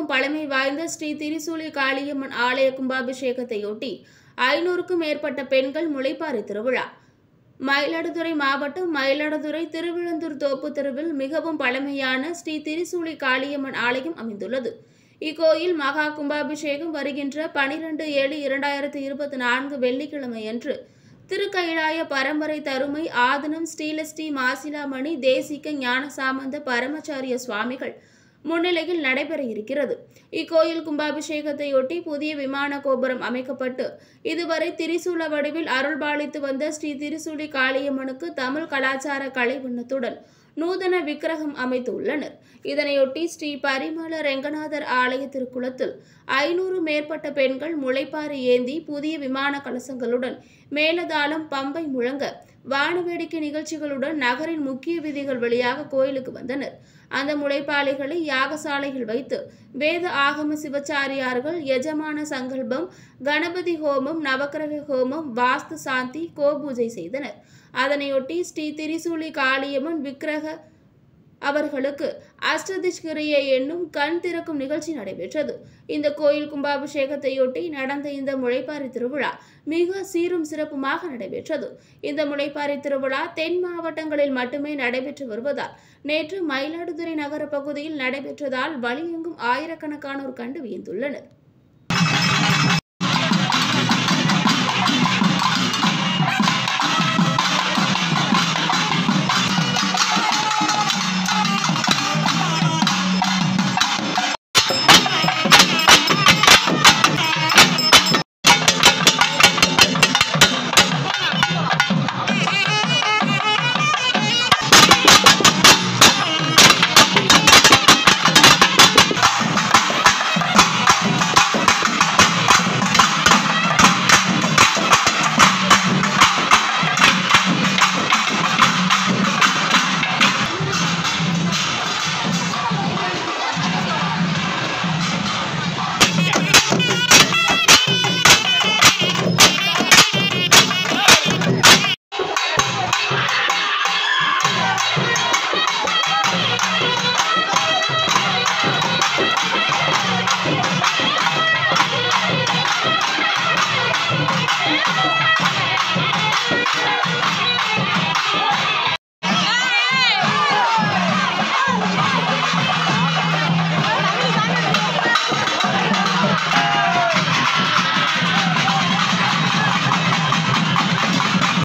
பழமை வாய்ந்த ஸ்ரீ திரிசூலி காளியம்மன் ஆலய கும்பாபிஷேகத்தையொட்டி ஐநூறுக்கும் மேற்பட்ட பெண்கள் முளைப்பாரி திருவிழா மயிலாடுதுறை மாவட்டம் மயிலாடுதுறை திருவிழந்தூர் தோப்பு தெருவில் மிகவும் பழமையான ஸ்ரீ திரிசூலி காளியம்மன் ஆலயம் அமைந்துள்ளது இக்கோயில் மகா கும்பாபிஷேகம் வருகின்ற பனிரெண்டு ஏழு இரண்டாயிரத்தி இருபத்தி நான்கு வெள்ளிக்கிழமையன்று திருக்கைலாய பரம்பரை தருமை ஆதனம் ஸ்ரீலஸ்ரீ மாசிலாமணி தேசிக ஞானசாமந்த பரமச்சாரிய சுவாமிகள் முன்னிலையில் நடைபெற இருக்கிறது இக்கோயில் கும்பாபிஷேகத்தையொட்டி புதிய விமான கோபுரம் அமைக்கப்பட்டு இதுவரை திரிசூல வடிவில் அருள்பாலித்து வந்த ஸ்ரீ திரிசூலி காளியம்மனுக்கு தமிழ் கலாச்சார கலை வண்ணத்துடன் நூதன விக்கிரகம் அமைத்துள்ளனர் இதனையொட்டி ஸ்ரீ பரிமள ரெங்கநாதர் ஆலய திருக்குளத்தில் ஐநூறு மேற்பட்ட பெண்கள் முளைப்பாரி ஏந்தி புதிய விமான கலசங்களுடன் மேலதாளம் பம்பை முழங்க வானவேடிக்கை நிகழ்ச்சிகளுடன் நகரின் முக்கிய வீதிகள் வழியாக கோயிலுக்கு வந்தனர் அந்த முளைப்பாளிகளை யாகசாலையில் வைத்து வேத ஆகம சிவச்சாரியார்கள் எஜமான சங்கல்பம் கணபதி ஹோமம் நவக்கிரக ஹோமம் வாஸ்து சாந்தி கோபூஜை செய்தனர் அதனையொட்டி ஸ்ரீ திரிசூலி காளியம்மன் விக்கிரக அவர்களுக்கு அஷ்டதிஷ்கிரியை என்னும் கண் திறக்கும் நிகழ்ச்சி நடைபெற்றது இந்த கோயில் கும்பாபிஷேகத்தையொட்டி நடந்த இந்த முளைப்பாரி திருவிழா மிக சீரும் சிறப்புமாக நடைபெற்றது இந்த முளைப்பாரி திருவிழா தென் மாவட்டங்களில் மட்டுமே நடைபெற்று வருவதால் நேற்று மயிலாடுதுறை நகர பகுதியில் நடைபெற்றதால் வழியெங்கும் ஆயிரக்கணக்கானோர் கண்டு வியந்துள்ளனர்